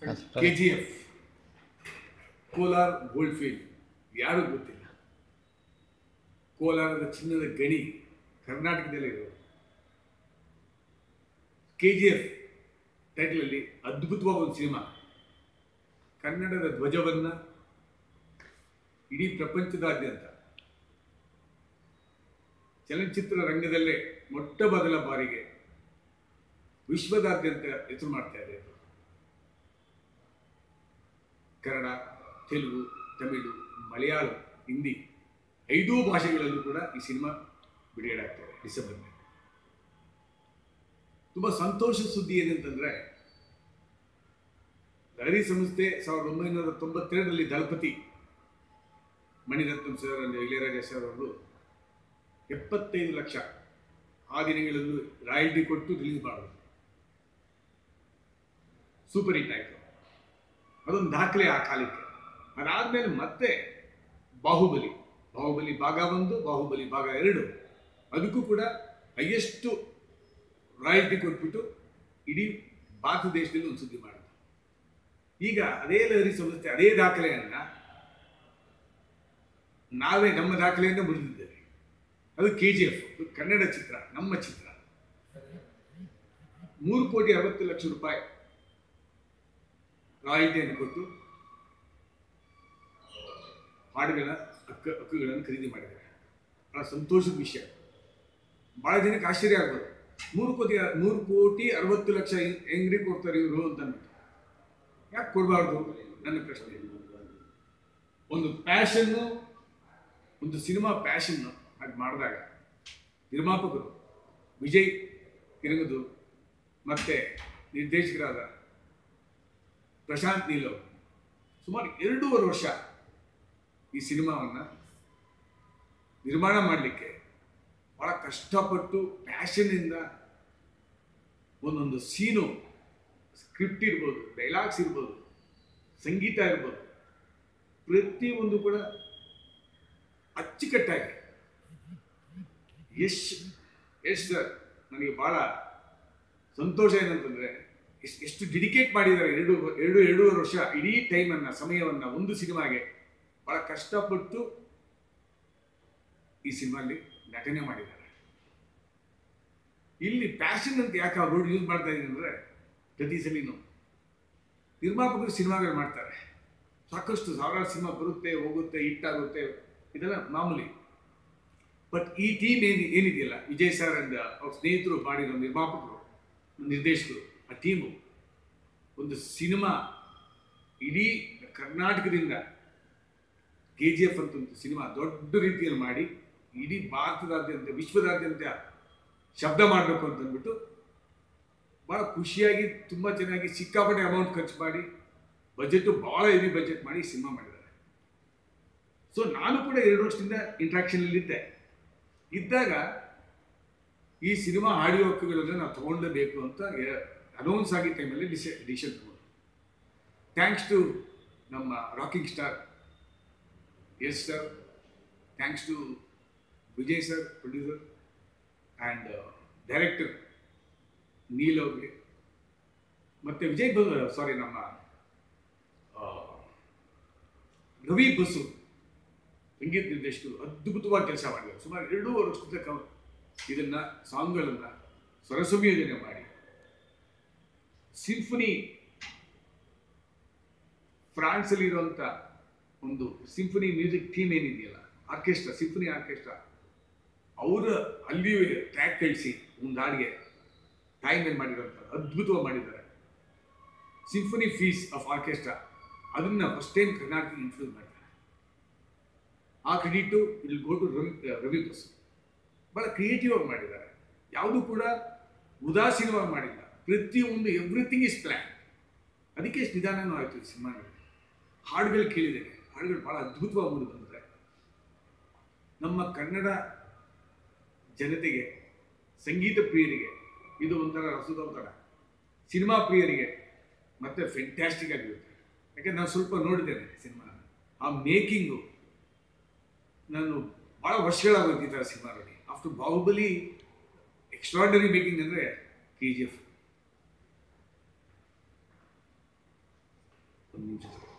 K G F Kolar gold field ಯಾರೂ ಗೊತ್ತಿಲ್ಲ ಕೋಲಾರದ ಚಿನ್ನದ ಗಣಿ ಕರ್ನಾಟಕದಲ್ಲೇ ಇರೋದು ಕೆ ಜಿ ಎಫ್ ಟೈಟಲಲ್ಲಿ ಅದ್ಭುತವಾದ ಒಂದು ಸಿನಿಮಾ ಕನ್ನಡದ ಧ್ವಜವನ್ನು ಇಡೀ ಪ್ರಪಂಚದಾದ್ಯಂತ ಚಲನಚಿತ್ರ ರಂಗದಲ್ಲೇ ಮೊಟ್ಟ ಮೊದಲ ಬಾರಿಗೆ ವಿಶ್ವದಾದ್ಯಂತ ಹೆಸರು ಮಾಡ್ತಾ ಇದೆ ಅದು. ಕನ್ನಡ ತೆಲುಗು ತಮಿಳು ಮಲಯಾಳಂ ಹಿಂದಿ ಐದೂ ಭಾಷೆಗಳಲ್ಲೂ ಕೂಡ ಈ ಸಿನಿಮಾ ಬಿಡುಗಡೆ ಆಗ್ತಾ ಇದೆ ಡಿಸೆಂಬರ್ನಲ್ಲಿ ತುಂಬ ಸಂತೋಷ ಸುದ್ದಿ ಏನಂತಂದ್ರೆ ಲಹರಿ ಸಂಸ್ಥೆ ಸಾವಿರದ ಒಂಬೈನೂರ ತೊಂಬತ್ತೆರಡರಲ್ಲಿ ದಳಪತಿ ಮಣಿರತ್ನಂ ಸರ್ ಅಂದರೆ ಇಳೆಯರಾಜ ಸರ್ ಅವರು ಎಪ್ಪತ್ತೈದು ಲಕ್ಷ ಆ ದಿನಗಳಲ್ಲೂ ರಾಯಲ್ಟಿ ಕೊಟ್ಟು ರಿಲೀಸ್ ಮಾಡೋದು ಸೂಪರ್ ಹಿಟ್ ಆಯಿತು ಅದೊಂದು ದಾಖಲೆ ಆ ಕಾಲಕ್ಕೆ ಅದಾದ್ಮೇಲೆ ಮತ್ತೆ ಬಾಹುಬಲಿ ಬಾಹುಬಲಿ ಭಾಗ ಒಂದು ಬಾಹುಬಲಿ ಭಾಗ ಎರಡು ಅದಕ್ಕೂ ಕೂಡ ಹೈಯೆಸ್ಟು ರಾಯಲ್ಟಿ ಕೊಟ್ಬಿಟ್ಟು ಇಡೀ ಭಾರತ ದೇಶದಲ್ಲಿ ಒಂದು ಸುದ್ದಿ ಮಾಡಿದ್ರು ಈಗ ಅದೇ ಲಹರಿ ಸಂಸ್ಥೆ ಅದೇ ದಾಖಲೆಯನ್ನ ನಾವೇ ನಮ್ಮ ದಾಖಲೆಯನ್ನು ಮುರಿದಿದ್ದೇವೆ ಅದು ಕೆ ಜಿ ಎಫ್ ಕನ್ನಡ ಚಿತ್ರ ನಮ್ಮ ಚಿತ್ರ ಮೂರು ಕೋಟಿ ಅರವತ್ತು ಲಕ್ಷ ರೂಪಾಯಿ ರಾಯಲ್ಟಿಯನ್ನು ಕೊಟ್ಟು ಹಾಡುಗಳ ಹಕ್ಕು ಹಕ್ಕುಗಳನ್ನು ಖರೀದಿ ಮಾಡಿದ್ದಾರೆ ಬಹಳ ಸಂತೋಷದ ವಿಷಯ ಬಹಳ ಜನಕ್ಕೆ ಆಶ್ಚರ್ಯ ಆಗ್ಬೋದು ಮೂರು ಕೋಟಿ ಮೂರು ಕೋಟಿ ಅರವತ್ತು ಲಕ್ಷ ಹೆಂಗ್ರಿ ಕೊಡ್ತಾರೆ ಇವರು ಅಂತ ಅಂದ್ಬಿಟ್ಟು ಯಾಕೆ ಕೊಡಬಾರ್ದು ನನ್ನ ಪ್ರಶ್ನೆ ಒಂದು ಪ್ಯಾಷನ್ನು ಒಂದು ಸಿನಿಮಾ ಪ್ಯಾಷನ್ನು ಹಾಗೆ ಮಾಡಿದಾಗ ನಿರ್ಮಾಪಕರು ವಿಜಯ್ ಕಿರಂಗದು ಮತ್ತೆ ನಿರ್ದೇಶಕರಾದ ಪ್ರಶಾಂತ್ ನೀಲ್ ಅವರು ಸುಮಾರು ಎರಡೂವರೆ ವರ್ಷ ಈ ಸಿನಿಮಾವನ್ನು ನಿರ್ಮಾಣ ಮಾಡಲಿಕ್ಕೆ ಭಾಳ ಕಷ್ಟಪಟ್ಟು ಪ್ಯಾಷನ್ನಿಂದ ಒಂದೊಂದು ಸೀನು ಸ್ಕ್ರಿಪ್ಟ್ ಇರ್ಬೋದು ಡೈಲಾಗ್ಸ್ ಇರ್ಬೋದು ಸಂಗೀತ ಇರ್ಬೋದು ಪ್ರತಿಯೊಂದು ಕೂಡ ಅಚ್ಚುಕಟ್ಟಾಗಿ ಯಶ್ ಯಶ್ ಸರ್ ನನಗೆ ಭಾಳ ಸಂತೋಷ ಏನಂತಂದರೆ ಎಷ್ಟು ಎಷ್ಟು ಡೆಡಿಕೇಟ್ ಮಾಡಿದ್ದಾರೆ ಎರಡು ಎರಡು ಎರಡೂವರೆ ವರ್ಷ ಇಡೀ ಟೈಮನ್ನು ಸಮಯವನ್ನು ಒಂದು ಸಿನಿಮಾಗೆ ಭಾಳ ಕಷ್ಟಪಟ್ಟು ಈ ಸಿನಿಮಾಲ್ಲಿ ನಟನೆ ಮಾಡಿದ್ದಾರೆ ಇಲ್ಲಿ ಪ್ಯಾಷನ್ ಅಂತ ಯಾಕೆ ಆ ವರ್ಡ್ ಯೂಸ್ ಮಾಡ್ತಾ ಇದ್ದೀನಿ ಅಂದರೆ ಪ್ರತಿ ಸಲಿನೂ ನಿರ್ಮಾಪಕರು ಸಿನಿಮಾಗಳು ಮಾಡ್ತಾರೆ ಸಾಕಷ್ಟು ಸಾವಿರಾರು ಸಿನಿಮಾ ಬರುತ್ತೆ ಹೋಗುತ್ತೆ ಹಿಟ್ಟಾಗುತ್ತೆ ಇದೆಲ್ಲ ಮಾಮೂಲಿ ಬಟ್ ಈ ಟೀಮ್ ಏನು ಏನಿದೆಯಲ್ಲ ವಿಜಯ್ ಸರ್ ಅಂಡ್ ಅವ್ರ ಸ್ನೇಹಿತರು ಮಾಡಿರೋ ನಿರ್ಮಾಪಕರು ನಿರ್ದೇಶಕರು ಆ ಟೀಮು ಒಂದು ಸಿನಿಮಾ ಇಡೀ ಕರ್ನಾಟಕದಿಂದ ಕೆ ಜಿ ಎಫ್ ಅಂತ ಒಂದು ಸಿನಿಮಾ ದೊಡ್ಡ ರೀತಿಯಲ್ಲಿ ಮಾಡಿ ಇಡೀ ಭಾರತದಾದ್ಯಂತ ವಿಶ್ವದಾದ್ಯಂತ ಶಬ್ದ ಮಾಡಬೇಕು ಅಂತ ಅಂದ್ಬಿಟ್ಟು ಭಾಳ ಖುಷಿಯಾಗಿ ತುಂಬ ಚೆನ್ನಾಗಿ ಸಿಕ್ಕಾಪಟ್ಟೆ ಅಮೌಂಟ್ ಖರ್ಚು ಮಾಡಿ ಬಜೆಟು ಭಾಳ ಹೆವಿ ಬಜೆಟ್ ಮಾಡಿ ಸಿನಿಮಾ ಮಾಡಿದ್ದಾರೆ ಸೊ ನಾನು ಕೂಡ ಎರಡು ವರ್ಷದಿಂದ ಇಂಟ್ರಾಕ್ಷನಲ್ಲಿದ್ದೆ ಇದ್ದಾಗ ಈ ಸಿನಿಮಾ ಆಡಿಯೋ ಹಕ್ಕುಗಳನ್ನು ನಾವು ತೊಗೊಳ್ಳೇಬೇಕು ಅಂತ ಅನೌನ್ಸ್ ಆಗಿದ್ದ ಟೈಮಲ್ಲಿ ಡಿಸಿ ಡಿಸಿಷನ್ ತಗೊಂಡು ಥ್ಯಾಂಕ್ಸ್ ಟು ನಮ್ಮ rocking star Yash sir thanks to Vijay sir producer and director Neel ಅವ್ರಿಗೆ ಮತ್ತು ವಿಜಯ್ ಬ ಸಾರಿ ನಮ್ಮ ಆ, ರವಿ ಬಸು ಸಂಗೀತ ನಿರ್ದೇಶಕರು ಅದ್ಭುತವಾಗಿ ಕೆಲಸ ಮಾಡಿದ್ದಾರೆ ಸುಮಾರು ಎರಡೂವರೆ ವರ್ಷದ ಕ ಇದನ್ನು ಸಾಂಗ್ಗಳನ್ನು ಸ್ವರಸಂಯೋಜನೆ ಮಾಡಿ ಸಿಂಫನಿ ಫ್ರಾನ್ಸಲ್ಲಿರುವಂಥ ಒಂದು ಸಿಂಫನಿ ಮ್ಯೂಸಿಕ್ ಟೀಮ್ ಏನಿದೆಯಲ್ಲ ಆರ್ಕೆಸ್ಟ್ರಾ ಸಿಂಫನಿ ಆರ್ಕೆಸ್ಟ್ರಾ ಅವರ ಅಲ್ಲಿಯೂ ಟ್ರ್ಯಾಕ್ ಕಳಿಸಿ ಒಂದು ಹಾಡಿಗೆ ಟೈಮ್ ಏನು ಮಾಡಿರೋಂಥ ಅದ್ಭುತವಾಗಿ ಮಾಡಿದ್ದಾರೆ ಸಿಂಫನಿ ಫೀಸ್ ಆಫ್ ಆರ್ಕೆಸ್ಟ್ರಾ ಅದನ್ನು ಫಸ್ಟ್ ಟೈಮ್ ಕರ್ನಾಟಕ ಇನ್ಫ್ಲೂಸ್ ಮಾಡಿದ್ದಾರೆ ಆ ಕ್ರೆಡಿಟು ಇಲ್ಲಿ ಗೋ ಟು ರವಿ ರವಿ ಬಸು ಭಾಳ ಕ್ರಿಯೇಟಿವ್ ಆಗಿ ಮಾಡಿದ್ದಾರೆ ಯಾವುದು ಕೂಡ ಉದಾಸೀನವಾಗಿ ಮಾಡಿಲ್ಲ ಪ್ರತಿಯೊಂದು ಎವ್ರಿಥಿಂಗ್ ಇಸ್ ಪ್ಲ್ಯಾನ್ ಅದಕ್ಕೆ ಎಷ್ಟು ನಿಧಾನನೂ ಆಯಿತು ಈ ಸಿನಿಮಾನಲ್ಲಿ ಹಾಡುಗಳು ಕೇಳಿದ್ದೇನೆ ಹಾಡುಗಳು ಭಾಳ ಅದ್ಭುತವಾಗಿ ಮೂಡಿ ಬಂದಿದೆ ನಮ್ಮ ಕನ್ನಡ ಜನತೆಗೆ ಸಂಗೀತ ಪ್ರಿಯರಿಗೆ ಇದು ಒಂಥರ ರಸದೌತಣ ಸಿನಿಮಾ ಪ್ರಿಯರಿಗೆ ಮತ್ತೆ ಫೆಂಟ್ಯಾಸ್ಟಿಕ್ ಆಗಿರುತ್ತೆ ಯಾಕಂದ್ರೆ ನಾನು ಸ್ವಲ್ಪ ನೋಡಿದ್ದೇನೆ ಸಿನಿಮಾ ಆ ಮೇಕಿಂಗು ನಾನು ಭಾಳ ವರ್ಷಗಳಾಗೋಯ್ತು ಈ ಥರ ಸಿನಿಮಾ ನೋಡಿ ಆಫ್ಟರ್ ಬಾಹುಬಲಿ ಎಕ್ಸ್ಟ್ರಾರ್ಡನರಿ ಮೇಕಿಂಗ್ ಅಂದರೆ ಕೆ ಜಿ ಎಫ್ ಒಂದು ನಿಮಿಷ